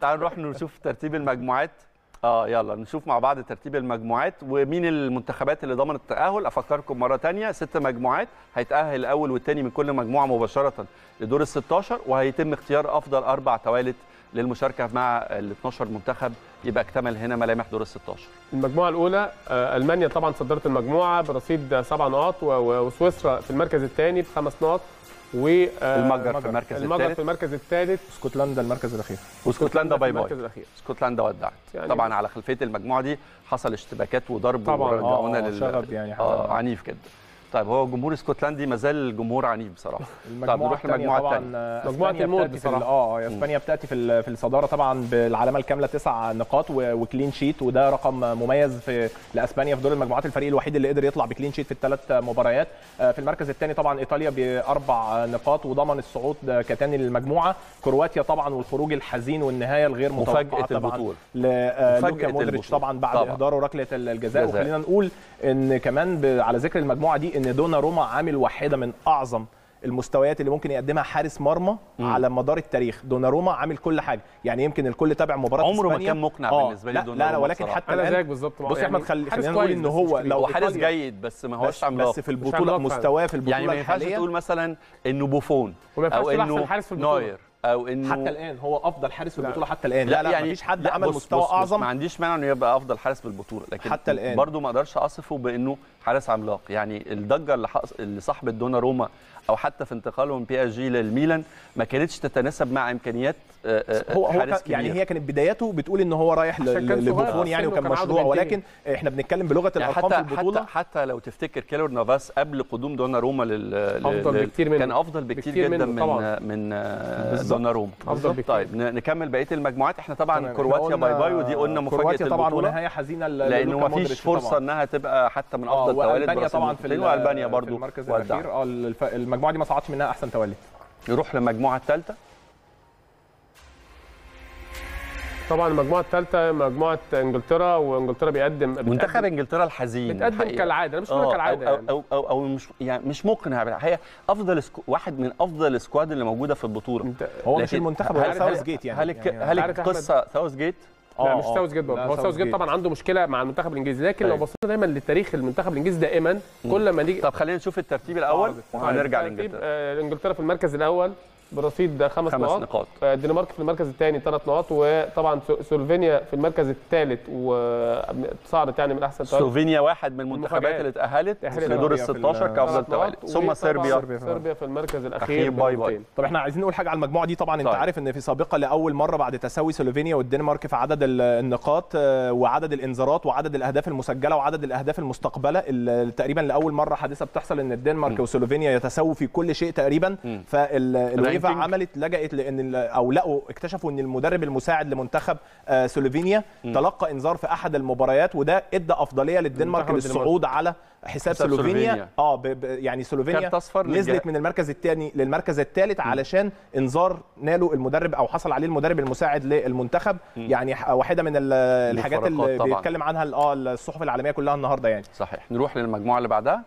تعالوا نروح نشوف ترتيب المجموعات اه يلا نشوف مع بعض ترتيب المجموعات ومين المنتخبات اللي ضمنت التأهل افكركم مرة تانية ست مجموعات هيتأهل الاول والثاني من كل مجموعة مباشرة لدور ال 16 وهيتم اختيار افضل اربع توالت للمشاركة مع ال 12 منتخب يبقى اكتمل هنا ملامح دور ال 16 المجموعه الاولى آه، المانيا طبعا صدرت المجموعه برصيد سبع نقاط و- و- وسويسرا في المركز الثاني بخمس نقط و آه، المجر في المركز المجر في الثالث المركز الثالث اسكتلندا المركز الاخير واسكتلندا باي في باي المركز الاخير اسكتلندا ودعت يعني- طبعا على خلفيه المجموعه دي حصل اشتباكات وضرب طبعاً. ورجعونا آه، لل شغب يعني حاجة- اه عنيف جدا طيب هو جمهور اسكتلندي ما زال جمهور عنيف بصراحه طب نروح التانية للمجموعه طبعا الثانيه آه، مجموعة اسبانيا الموت بتاتي في ال- بصراحة. اه آه، اسبانيا بتاتي في ال- في الصداره طبعا بالعلامه الكامله تسع نقاط و- وكلين شيت وده رقم مميز في لاسبانيا في دور المجموعات الفريق الوحيد اللي قدر يطلع بكلين شيت في الثلاث مباريات آه، في المركز الثاني طبعا ايطاليا باربع نقاط وضمن الصعود كتاني للمجموعه كرواتيا طبعا والخروج الحزين والنهايه الغير متوقعه مفاجاه طبعا البطوله للوكا مفاجأة مودريتش البطولة. طبعا بعد طبعاً. اهداره ركله الجزاء جزاء. وخلينا نقول ان كمان ب- على ذكر المجموعه دي ان دونا روما عامل واحده من اعظم المستويات اللي ممكن يقدمها حارس مرمى مم. على مدار التاريخ دوناروما عامل كل حاجه يعني يمكن الكل تابع مباراه عمره ما اسبانيا كان مقنع آه، بالنسبة لي لا, دوناروما لا لا ولكن بصراحة. حتى انا الان زيك بالظبط بص يا احمد خلي حارس خلينا نقول كويس ان بس هو مش كبير. لو هو حارس إيطاليا- جيد بس ما هوش بس, عملاق بس في عملاق البطوله فعلا. مستواه في البطوله يعني ما ينفعش الحاليه تقول مثلا انه بوفون وما ينفعش او تقول أحسن انه حارس في البطولة. نوير او انه حتى الان هو افضل حارس في لا. البطوله حتى الان لا لا, يعني مفيش حد لا، عمل بص مستوى بص بص اعظم ما عنديش مانع انه يبقى افضل حارس بالبطوله لكن حتى الآن. برضه ما اقدرش اصفه بانه حارس عملاق يعني الضجه اللي حص... اللي صاحبت دونا روما او حتى في انتقاله من بي اس جي للميلان ما كانتش تتناسب مع امكانيات آه، آه، هو هو حارس كان كبير يعني هي كانت بدايته بتقول ان هو رايح ل- عشان كان ل- صغير لبوفون يعني سنه وكان كان عقده مشروع بينتهي. ولكن احنا بنتكلم بلغه يعني الارقام حتى في البطوله حتى حتى لو تفتكر كيلور نافاس قبل قدوم دونا روما لل ل- أفضل لل- بكتير منه. كان افضل بكتير, بكتير جدا منه من طبعاً. من آه، بالظبط. دونا روما أفضل بكتير. طيب ن- نكمل بقيه المجموعات احنا طبعا تمام. كرواتيا إحنا باي قلنا باي ودي قلنا مفاجاه كرواتيا طبعا البطوله ونهايه حزينه ل- لانه للوكا ما فيش مودريتش فرصه طبعاً. انها تبقى حتى من اه افضل توالد والبانيا برازيل طبعا في ال- والبانيا في برضو المركز ودع. الاخير اه الف- المجموعه دي ما صعدش منها احسن توالي نروح للمجموعه الثالثه طبعا المجموعه الثالثه مجموعه انجلترا وانجلترا بيقدم منتخب بتقدم- انجلترا الحزين بتقدم الحقيقة. كالعاده انا مش آه، هقول كالعاده أو, يعني. أو, أو, أو مش يعني مش مقنع بالحقيقه افضل سكو واحد من افضل السكواد اللي موجوده في البطوله انت هو مش لكن المنتخب هل- هو ساوث جيت يعني هل الك- يعني هل عارف أحمد؟ القصه ساوث جيت لا آه، مش آه. ساوث جيت برضه لا، هو ساوث ساوث جيت جيت. طبعا عنده مشكله مع المنتخب الانجليزي لكن لو أيوة. بصينا دايما لتاريخ المنتخب الانجليزي دائما كل ما نيجي طب خلينا نشوف الترتيب الاول وهنرجع ترتيب، لانجلترا آه، انجلترا في المركز الاول برصيد خمس, خمس نقاط نقاط آه، الدنمارك في المركز الثاني ثلاث نقاط وطبعا سو- سلوفينيا في المركز الثالث وصعدت يعني من احسن توالد سلوفينيا واحد من المنتخبات المفاجآت. اللي اتاهلت تأهلت لدور ال صربيا في 16 ال- كافضل ثلاث توالد نقاط، ثم وطبعاً صربيا صربيا في المركز أخير الاخير باي باي. بنقطتين. طب احنا عايزين نقول حاجه على المجموعه دي طبعا انت طيب. عارف ان في سابقه لاول مره بعد تساوي سلوفينيا والدنمارك في عدد ال- النقاط آه، وعدد الانذارات وعدد الاهداف المسجله وعدد الاهداف المستقبله ال- تقريبا لاول مره حادثه بتحصل ان الدنمارك م. وسلوفينيا يتساووا في كل شيء تقريبا م. فالويفا رانكينج. عملت لجأت لان ال- او لقوا اكتشفوا ان المدرب المساعد لمنتخب آه، سلوفينيا م. تلقى انذار في احد المباريات وده ادى افضليه للدنمارك منتخب الدنمارك. للصعود على حساب, حساب سلوفينيا سلوفينيا. اه ب ب يعني سلوفينيا كارت أصفر نزلت للجهة- من المركز الثاني للمركز الثالث علشان انذار ناله المدرب او حصل عليه المدرب المساعد للمنتخب يعني ح- واحده من ال- الحاجات اللي مفارقات طبعاً. بيتكلم عنها ال- اه الصحف العالميه كلها النهارده يعني صحيح نروح للمجموعه اللي بعدها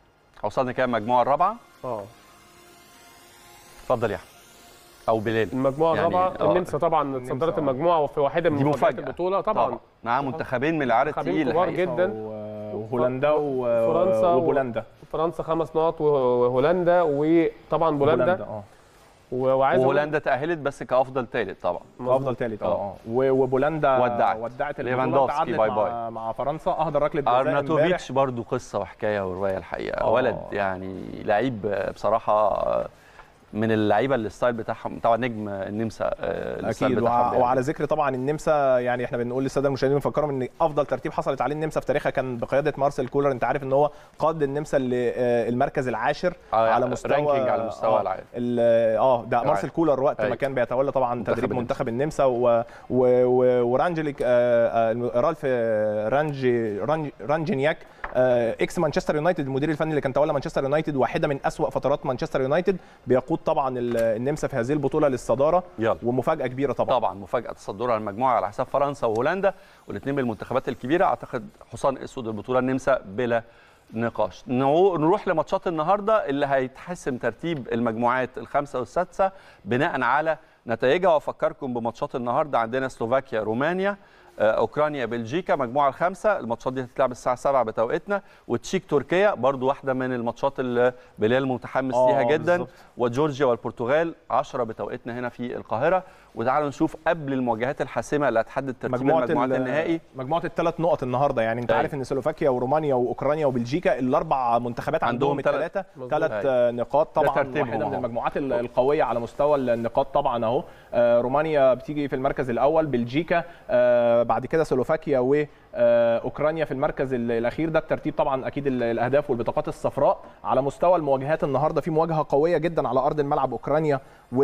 وصلنا كده المجموعه الرابعه اه اتفضل يا احمد او بلال المجموعه يعني، الرابعه آه. النمسا طبعا النمسا، صدرت آه. المجموعه وفي واحده من دي مفاجآت مفاجاه البطوله طبعا مع منتخبين من العيار منتخبين التقيل كبار الحقيقة. جدا و- وهولندا و- فرنسا و- وبولندا فرنسا خمس نقط وهولندا وطبعا بولندا اه و- وعايز أقول- وهولندا تاهلت بس كافضل ثالث طبعا افضل ثالث اه آه. اه و- وبولندا ودعت. ودعت البطوله ليفاندوفسكي، تعادلت باي مع, باي. مع فرنسا اهدر ركله جزاء امبارح ارناتوفيتش برضو قصه وحكايه وروايه الحقيقه آه. ولد يعني لعيب بصراحه من اللعيبه اللي الستايل بتاعهم طبعا نجم النمسا آه، الستايل اكيد بتاعهم وع- يعني. وعلى ذكر طبعا النمسا يعني احنا بنقول للساده المشاهدين بنفكرهم ان افضل ترتيب حصلت عليه النمسا في تاريخها كان بقياده مارسيل كولر انت عارف ان هو قاد النمسا للمركز العاشر آه، على مستوى رانكينج على مستوى آه، العالم. ال- اه ده العالم. مارسيل كولر وقت ما أيوة. كان بيتولى طبعا منتخب تدريب النمسا. منتخب النمسا و- و- و- ورانجليك آه، آه، رالف رانجي رانج- رانجينياك آه، اكس مانشستر يونايتد المدير الفني اللي كان تولى مانشستر يونايتد واحده من اسوا فترات مانشستر يونايتد بيقود طبعا ال- النمسا في هذه البطوله للصداره يلا ومفاجاه كبيره طبعا طبعا مفاجاه تصدرها المجموعه على حساب فرنسا وهولندا والاثنين من المنتخبات الكبيره اعتقد حصان اسود البطوله النمسا بلا نقاش نعو- نروح لماتشات النهارده اللي هيتحسم ترتيب المجموعات الخامسه والسادسه بناء على نتائجها وافكركم بماتشات النهارده عندنا سلوفاكيا رومانيا آه، اوكرانيا بلجيكا مجموعه الخامسه الماتشات دي هتتلعب الساعه 7 بتوقيتنا وتشيك تركيا برضو واحده من الماتشات اللي بلال متحمس آه، ليها جدا بالظبط. وجورجيا والبرتغال 10 بتوقيتنا هنا في القاهره وتعالوا نشوف قبل المواجهات الحاسمه اللي هتحدد ترتيب المجموعات ال- النهائي مجموعه الثلاث نقط النهارده يعني انت أيوة. عارف ان سلوفاكيا ورومانيا واوكرانيا وبلجيكا الاربع منتخبات عندهم عندهم تلات- الثلاثه مظبوط. ثلاث أيوة. نقاط ده طبعا ترتيبهم واحده من أهو. المجموعات ال- القويه على مستوى النقاط طبعا اهو آه، رومانيا بتيجي في المركز الاول بلجيكا آه، بعد كده سلوفاكيا واوكرانيا في المركز ال- الاخير ده الترتيب طبعا اكيد ال- الاهداف والبطاقات الصفراء على مستوى المواجهات النهارده في مواجهه قويه جدا على ارض الملعب اوكرانيا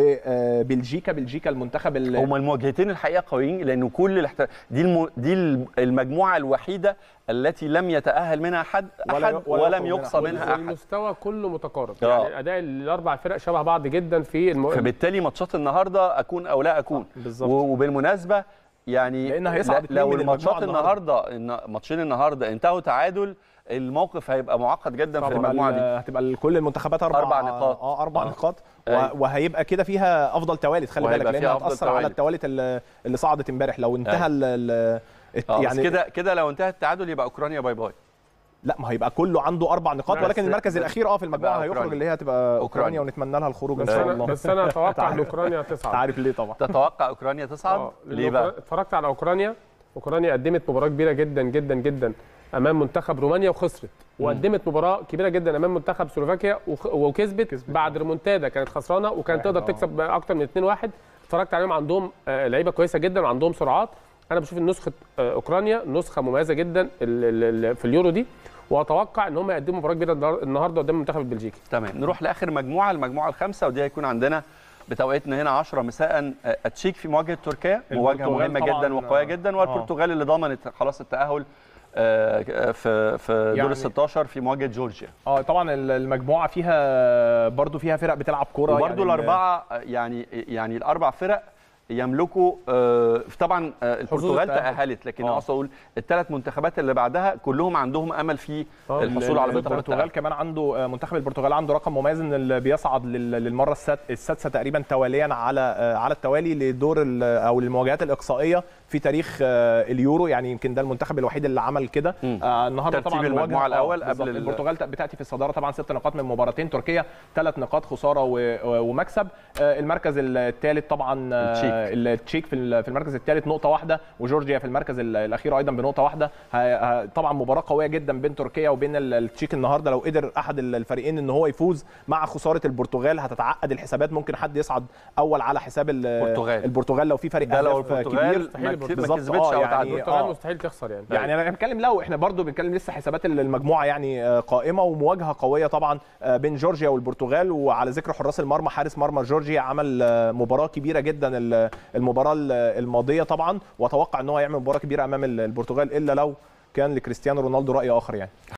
وبلجيكا بلجيكا المنتخب ال- هما المواجهتين الحقيقه قويين لانه كل الاحت... دي الم... دي المجموعه الوحيده التي لم يتاهل منها حد ولا- احد ولا ولم يخرج يقصى منها منها احد المستوى كله متقارب آه. يعني اداء الاربع فرق شبه بعض جدا في الم... فبالتالي ماتشات النهارده اكون او لا اكون بالظبط. و- وبالمناسبه يعني لأن هيصعد ل- اتنين لو من الماتشات المجموعة النهارده الن- ماتشين النهارده انتهوا تعادل الموقف هيبقى معقد جدا في هتبقى المجموعه ال- دي هتبقى ال- كل المنتخبات اربع أربع نقاط. اه اربع آه. نقاط أيوة. و- وهيبقى كده فيها افضل توالد خلي وهيبقى بالك فيها لانها أفضل هتاثر على توالد. التوالد اللي اللي صعدت امبارح لو انتهى أيوة. ال- ال- الت- اه بس يعني كده كده لو انتهى التعادل يبقى اوكرانيا باي باي لا ما هيبقى كله عنده اربع نقاط بس- ولكن المركز بس- الاخير اه في المجموعه بقى هيخرج أوكرانيا. اللي هي هتبقى أوكرانيا. اوكرانيا ونتمنى لها الخروج ان بس شاء انا الله بس انا اتوقع ان اوكرانيا انت تصعد عارف ليه طبعا تتوقع اوكرانيا تصعد آه، لأن ليه بقى أوكرا- اتفرجت على اوكرانيا اوكرانيا قدمت مباراه كبيره جدا جدا جدا امام منتخب رومانيا وخسرت وقدمت مباراه كبيره جدا امام منتخب سلوفاكيا وخ- وكسبت كسبت. بعد ريمونتادا كانت خسرانه وكانت واحد، تقدر آه. تكسب اكتر من 2-1 اتفرجت عليهم عندهم آه، لعيبه كويسه جدا وعندهم سرعات انا بشوف ان نسخه آه، اوكرانيا نسخه مميزه جدا ال- ال- ال- في اليورو دي واتوقع ان هم يقدموا مباراه كبيره النهار- النهارده قدام المنتخب البلجيكي تمام نروح لاخر مجموعه المجموعه الخامسه ودي هيكون عندنا بتوقيتنا هنا 10 مساء آه، التشيك في مواجهه تركيا مواجهه البرتغال مهمه طبعاً، جدا وقويه آه. جدا والبرتغال اللي ضمنت خلاص التاهل آه، في في دور يعني- ال 16 في مواجهه جورجيا اه طبعا ال- المجموعه فيها برضو فيها فرق بتلعب كوره وبرده يعني الاربعه آه، يعني يعني الاربع فرق يملكوا آه، طبعا آه، البرتغال التأهل. تاهلت لكن آه. اقصد اقول الثلاث منتخبات اللي بعدها كلهم عندهم امل في آه، الحصول على ال- بطاقه البرتغال التأهل. كمان عنده آه، منتخب البرتغال عنده رقم مميز ان اللي بيصعد لل- للمره الساد- السادسه تقريبا تواليا على آه، على التوالي لدور ال- او المواجهات الاقصائيه في تاريخ آه، اليورو يعني يمكن ده المنتخب الوحيد اللي عمل كده مم. آه، النهارده ترتيب طبعا المجموعة مواجهة- آه، الأول قبل بالظبط. ال- البرتغال بتاتي في الصداره طبعا ست نقاط من مباراتين تركيا ثلاث نقاط خساره و- ومكسب آه، المركز الثالث طبعا آه، التشيك. التشيك في ال- في المركز الثالث نقطه واحده وجورجيا في المركز ال- الاخير ايضا بنقطه واحده ه- ه- طبعا مباراه قويه جدا بين تركيا وبين ال- التشيك النهارده لو قدر احد ال- الفريقين ان هو يفوز مع خساره البرتغال هتتعقد الحسابات ممكن حد يصعد اول على حساب ال- البرتغال. البرتغال لو في فريق ده لو أهداف البرتغال كبير مستحيل ما البرتغال. كسب- ما بالظبط، كسبتش آه، او يعني- تعادلت البرتغال آه. مستحيل تخسر يعني يعني انا بتكلم لو احنا برضو بنتكلم لسه حسابات المجموعه يعني آه، قائمه ومواجهه قويه طبعا آه، بين جورجيا والبرتغال وعلى ذكر حراس المرمى حارس مرمى جورجيا عمل آه، مباراه كبيره جدا ال- المباراه ال- الماضيه طبعا واتوقع ان هو يعمل مباراه كبيره امام ال- البرتغال الا لو كان لكريستيانو رونالدو راي اخر يعني